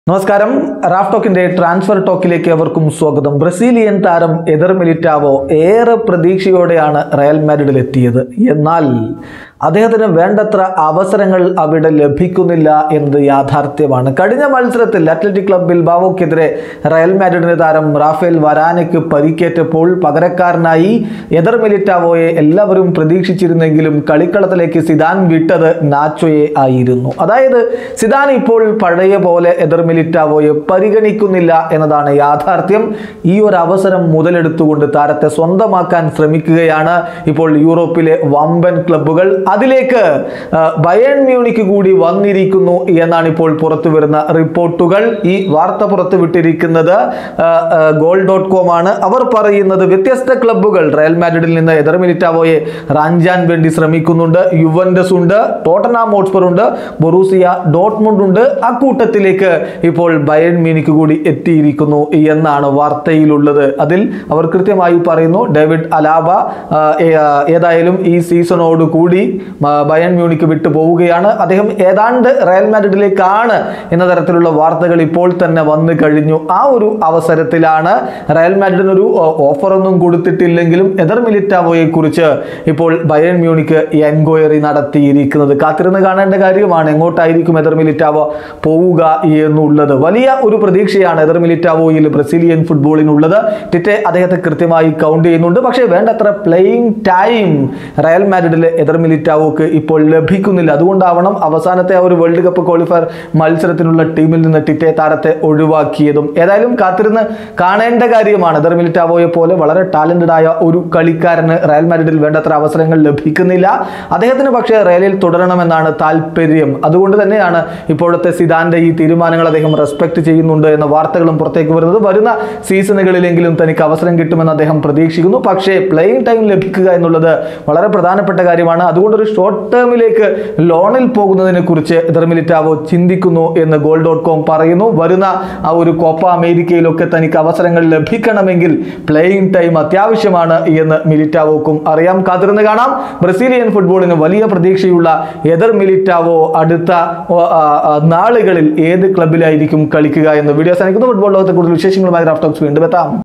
നമസ്കാരം Raf ടോക്കിന്റെ transfer ടോക്കിലേക്ക് അവർക്കും സ്വാഗതം ബ്രസീലിയൻ താരം എദർ മിലിറ്റാവോ ഏറെ പ്രതീക്ഷയോടെയാണ് റയൽ മാഡ്രിഡിൽ എത്തിയത് എന്നാൽ അദ്ദേഹത്തിന് വേണ്ടത്ര അവസരങ്ങൾ അവിടെ ലഭിക്കുന്നില്ല എന്നത് യാഥാർത്ഥ്യമാണ് കഴിഞ്ഞ മത്സരത്തിൽ അത്ലറ്റിക് ക്ലബ് ബിൽബാവോക്കെതിരെ റയൽ മാഡ്രിഡിന്റെ താരം റാഫേൽ വരാനയ്ക്ക് പരിക്കേറ്റപ്പോൾ പകരക്കാരനായി എദർ മിലിറ്റാവോയെ എല്ലാവരും പ്രതീക്ഷിച്ചിരുന്നെങ്കിലും കളിക്കളത്തിലേക്ക് സിദാൻ വിട്ടത് നാച്ചോയെ ആയിരുന്നു അതായത് സിദാൻ ഇപ്പോൾ പഴയ പോലെ എദർ മിലിറ്റാവോയെ പരിഗണിക്കുന്നില്ല എന്നതാണ് യാഥാർത്ഥ്യം ഈ ഒരു അവസരം മുതലെടുത്തുകൊണ്ട് താരത്തെ സ്വന്തമാക്കാൻ ശ്രമിക്കുകയാണ് ഇപ്പോൾ യൂറോപ്പിലെ വമ്പൻ ക്ലബ്ബുകൾ അതിലേക്ക് ആ, ബയേൺ മ്യൂണിക്ക് കൂടി വന്നിരിക്കുന്നു എന്നാണ് ഇപ്പോൾ പുറത്തു വരുന്ന റിപ്പോർട്ടുകൾ ഈ വാർത്ത പുറത്തു വിട്ടിരിക്കുന്നത് ആ, ആ, ഗോൾ ഡോട്ട് കോം ആണ് അവർ പറയുന്നത് വ്യത്യസ്ത ക്ലബ്ബുകൾ റയൽ മാഡ്രിഡിൽ നിന്ന് എദർ മിലിറ്റാവോയെ റാഞ്ചാൻ വേണ്ടി ശ്രമിക്കുന്നുണ്ട് യുവൻഡസ് ഉണ്ട് ടോട്ടനാം ഹോട്ട്സ്പർ ഉണ്ട് ബൊറൂസിയ ഡോട്ട്മുണ്ട് ഉണ്ട് അക്കൂട്ടത്തിലേക്ക് ഇപ്പോൾ ബയൺ മ്യൂണിക്ക് കൂടി എത്തിയിരിക്കുന്നു എന്നാണ് വാർത്തയിലുള്ളത് അതിൽ അവർ കൃത്യമായി പറയുന്നു ഡേവിഡ് അലാബ ആ, ഏ- ആ, ഏതായാലും ഈ സീസണോട് കൂടി ആ, ബയൺ മ്യൂണിക്ക് വിട്ടു പോവുകയാണ് അദ്ദേഹം ഏതാണ്ട് റയൽ മാഡ്രിഡിലേക്കാണ് എന്ന തരത്തിലുള്ള വാർത്തകൾ ഇപ്പോൾ തന്നെ വന്നു കഴിഞ്ഞു ആ ഒരു അവസരത്തിലാണ് റയൽ മാഡ്രിഡിന് ഒരു ഓഫർ ഒന്നും കൊടുത്തിട്ടില്ലെങ്കിലും എദർ മിലിറ്റാവോയെ കുറിച്ച് ഇപ്പോൾ ബയൺ മ്യൂണിക്ക് എൻക്വയറി നടത്തിയിരിക്കുന്നത് കാത്തിരുന്ന് കാണേണ്ട കാര്യമാണ് എങ്ങോട്ടായിരിക്കും എദർ മിലിറ്റാവോ പോവുക എന്നുള്ളത് വലിയ ഒരു പ്രതീക്ഷയാണ് എദർ മിലിറ്റാവോയിൽ ബ്രസീലിയൻ ഫുട്ബോളിനുള്ളത് ടിറ്റെ അദ്ദേഹത്തെ കൃത്യമായി കൗണ്ട് ചെയ്യുന്നുണ്ട് പക്ഷേ വേണ്ടത്ര പ്ലേയിങ് ടൈം റയൽ മാഡ്രിഡിലെ എദർ മിലിറ്റാവോക്ക് ഇപ്പോൾ ലഭിക്കുന്നില്ല അതുകൊണ്ടാവണം അവസാനത്തെ ആ ഒരു വേൾഡ് കപ്പ് ക്വാളിഫയർ മത്സരത്തിനുള്ള ടീമിൽ നിന്ന് ടിറ്റെ താരത്തെ ഒഴിവാക്കിയതും ഏതായാലും കാത്തിരുന്ന് കാണേണ്ട കാര്യമാണ് എദർ മിലിറ്റാവോയെ പോലെ വളരെ ടാലന്റഡ് ആയ ഒരു കളിക്കാരന് റയൽ മാഡ്രിഡിൽ വേണ്ടത്ര അവസരങ്ങൾ ലഭിക്കുന്നില്ല അദ്ദേഹത്തിന് പക്ഷേ റയലിൽ തുടരണമെന്നാണ് താല്പര്യം അതുകൊണ്ട് തന്നെയാണ് ഇപ്പോഴത്തെ സിദാന്റെ ഈ തീരുമാനങ്ങൾ അദ്ദേഹം റെസ്പെക്ട് ചെയ്യുന്നുണ്ട് എന്ന വാർത്തകളും പുറത്തേക്ക് വരുന്നത് വരുന്ന സീസണുകളിലെങ്കിലും തനിക്ക് അവസരം കിട്ടുമെന്ന് അദ്ദേഹം പ്രതീക്ഷിക്കുന്നു പക്ഷേ പ്ലേയിങ് ടൈം ലഭിക്കുക എന്നുള്ളത് വളരെ പ്രധാനപ്പെട്ട കാര്യമാണ് അതുകൊണ്ട് ഒരു ഷോർട്ട് ടേമിലേക്ക് ലോണിൽ പോകുന്നതിനെ കുറിച്ച് മിലിറ്റാവോ ചിന്തിക്കുന്നു എന്ന് ഗോൾ ഡോട്ട് കോം പറയുന്നു വരുന്ന ആ ഒരു കോപ്പ അമേരിക്കയിലൊക്കെ തനിക്ക് അവസരങ്ങൾ ലഭിക്കണമെങ്കിൽ പ്ലേയിങ് ടൈം അത്യാവശ്യമാണ് എന്ന് മിലിറ്റാവോക്കും അറിയാം കാത്തിരുന്ന് കാണാം ബ്രസീലിയൻ ഫുട്ബോളിന് വലിയ പ്രതീക്ഷയുള്ള എദർ മിലിറ്റാവോ അടുത്ത ഓ, ആ, ആ, നാളുകളിൽ ഏത് ക്ലബിലായിരിക്കും കളിക്കുക എന്ന് വീഡിയോ അവസാനിക്കുന്നു ഫുട്ബോൾ ലോകത്തെ കൂടുതൽ വിശേഷങ്ങളുമായി റാഫ്റ്റോക്സ് വീണ്ടും എത്താം